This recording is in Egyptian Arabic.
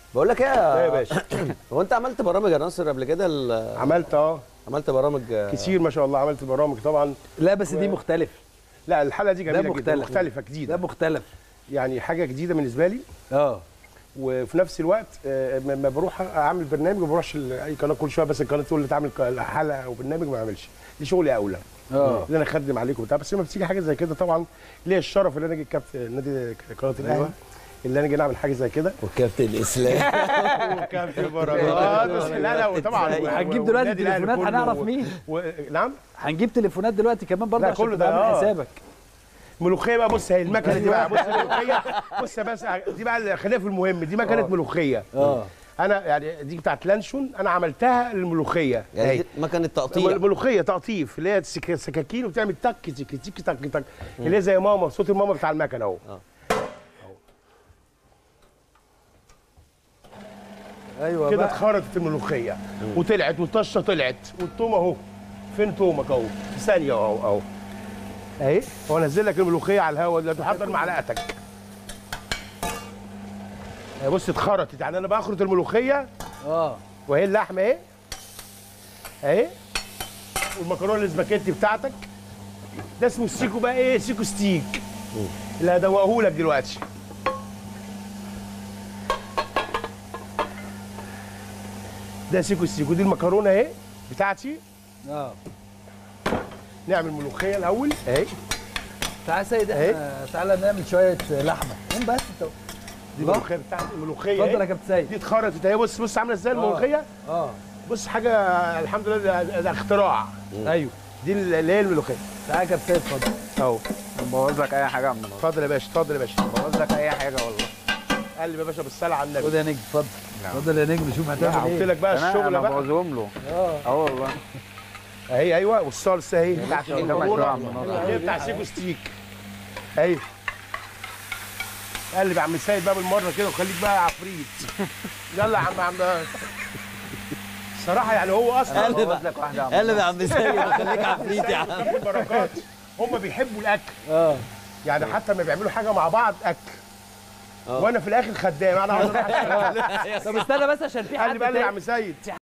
بقول لك ايه ايه يا يا باشا هو انت عملت برامج يا ناصر قبل كده ال- عملت اه عملت برامج كتير ما شاء الله عملت برامج طبعا لا بس دي مختلف لا الحلقه دي جميله جدا مختلف. مختلفه ده جديده مختلف يعني حاجه جديده بالنسبه لي اه وفي نفس الوقت آه، لما بروح اعمل برنامج ما بروحش ل- اي قناه كل شويه بس القناه تقول لي تعمل ك- حلقه او برنامج ما اعملش دي شغلي اولى اه ان انا اخدم عليكم وبتاع بس لما بتيجي حاجه زي كده طبعا ليا الشرف ان انا اجي كابتن نادي قناه الاهلي اللي انا اجي نعمل حاجه زي كده وكابتن اسلام وكابتن بركات بس لا لا وطبعا هنجيب دلوقتي والنادي الأهلي تليفونات كله هنعرف و- مين. و... نعم هنجيب تليفونات دلوقتي كمان برضه لا، عشان كله تبقى ده، عامل آه. حسابك ملوخيه بقى بص هي المكنه دي بقى بص الملوخيه بص بس دي بقى اللي خلينا في المهم دي مكنه ملوخيه اه انا يعني دي بتاعت لانشون انا عملتها للملوخيه يعني هي. دي مكنه تقطيع الملوخيه تقطيف اللي هي سك- سكاكين وبتعمل تك تك تك تك تك اللي هي زي ماما صوت الماما بتاع المكنه اهو ايوه كده بقى اتخرطت الملوخيه وطلعت والطشه طلعت والثوم اهو فين تومك اهو في ثانيه اهو اهو اهي هو انزل لك الملوخيه على الهواء دلوقتي وحضر معلقتك اهي بص اتخرطت يعني انا بخرط الملوخيه اه وهي اللحمه اهي اهي والمكرونه الاسباجيتي بتاعتك ده اسمه السيكو بقى ايه سيكو ستيك اللي هدوقه لك دلوقتي ده سيكو ستيك ودي المكرونه اهي بتاعتي اه نعمل ملوخيه الاول اهي تعالى يا سيد احنا تعالى نعمل شويه لحمه قوم بس انت دي الله. الملوخيه بتاعتي الملوخيه اتفضل يا اهي كابتن سيد دي اتخرطت اهي بص بص عامله ازاي الملوخيه اه بص حاجه الحمد لله ده- ده اختراع ايوه دي اللي هي الملوخيه تعالى يا كابتن سيد اتفضل اهو بوظ لك اي حاجه يا عم ناصر اتفضل يا باشا اتفضل يا باشا بوظ لك اي حاجه والله قلب يا باشا بالصلاه على النبي خد يا نجم اتفضل اتفضل يا نجم شوف قلت هتعمل ايه لك بقى انا الشغل انا بقى بوظهم له اه اه والله اهي ايوه والصلصه اهي بتاعت قدامك شوية يا عم المكرونه ناصر. اللي هي بتاع سيكو ستيك اهي قلب يا عم سيد بقى بالمره كده وخليك بقى عفريت يلا يا عم عم الصراحه يعني هو اصلا قلب بوظ لك واحده يا عم قلب يا عم سيد خليك عفريت يا عم كابتن بركات هم بيحبوا الاكل اه يعني حتى لما بيعملوا حاجه مع بعض اكل آه. وانا في الاخر خدام انا عاوز أروح أشتغل. طب استنى بس عشان في حد قلب قلب يا تاني- عم سيد